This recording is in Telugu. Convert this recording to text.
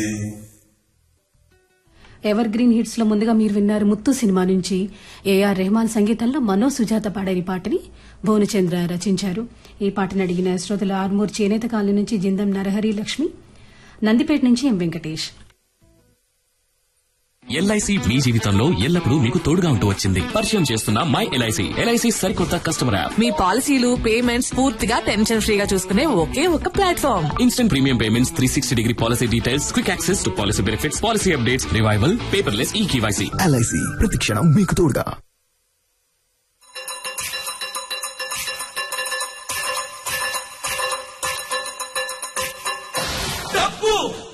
ఎవర్ గ్రీన్ హిట్స్ లో ముందుగా మీరు విన్నారు ముత్తు సినిమా నుంచి ఏఆర్ రెహమాన్ సంగీతంలో మనో సుజాత పాడేరి పాటని భువనచంద్ర రచించారు ఈ పాటను అడిగిన శ్రోతలు ఆర్మూర్ చేనేత కాలనీ నుంచి జిందం నరహరి లక్ష్మి నందిపేట నుంచి ఎం వెంకటేష్ ఎల్ఐసి మీ జీవితంలో ఎల్లప్పుడూ మీకు తోడుగా ఉంటూ వచ్చింది పరిచయం చేస్తున్న మై ఎల్ఐసి ఎల్ఐసి సరికొత్త కస్టమర్ యాప్ మీ పాలసీలు పేమెంట్స్ పూర్తిగా టెన్షన్ ఫ్రీగా చూసుకునే ఒకే ఒక platform instant premium payments three sixty degree policy details quick access to policy benefits policy updates revival paperless e KYC LIC ప్రతిక్షణం మీకు తోడుగా డబ్బు